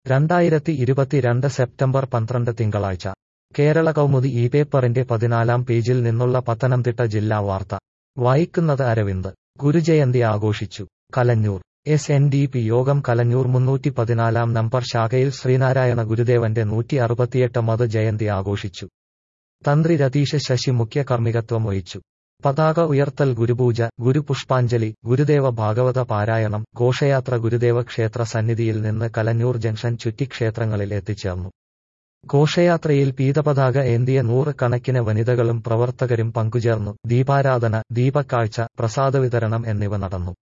രണ്ടായിരത്തി ഇരുപത്തിരണ്ട് സെപ്റ്റംബർ പന്ത്രണ്ട് തിങ്കളാഴ്ച കേരള കൗമുദി ഈ പേപ്പറിന്റെ പതിനാലാം പേജിൽ നിന്നുള്ള പത്തനംതിട്ട ജില്ലാ വാർത്ത വായിക്കുന്നത് അരവിന്ദ് ഗുരുജയന്തി ആഘോഷിച്ചു Kalanjoor S N D P യോഗം കലഞ്ഞൂർ മുന്നൂറ്റി പതിനാലാം നമ്പർ ശാഖയിൽ ശ്രീനാരായണ ഗുരുദേവന്റെ നൂറ്റി അറുപത്തിയെട്ട് മത ജയന്തി ആഘോഷിച്ചു തന്ത്രി രതീഷ് ശശി മുഖ്യ കർമ്മികത്വം വഹിച്ചു പതാക ഉയർത്തൽ ഗുരുപൂജ ഗുരുപുഷ്പാഞ്ജലി ഗുരുദേവ ഭാഗവത പാരായണം ഘോഷയാത്ര ഗുരുദേവ ക്ഷേത്ര സന്നിധിയിൽ നിന്ന് കലഞ്ഞൂർ ജംഗ്ഷൻ ചുറ്റി ക്ഷേത്രങ്ങളിൽ എത്തിച്ചേർന്നു ഘോഷയാത്രയിൽ പീതപതാക ഏന്തിയ നൂറ് കണക്കിന് വനിതകളും പ്രവർത്തകരും പങ്കുചേർന്നു ദീപാരാധന ദീപക്കാഴ്ച പ്രസാദവിതരണം എന്നിവ നടന്നു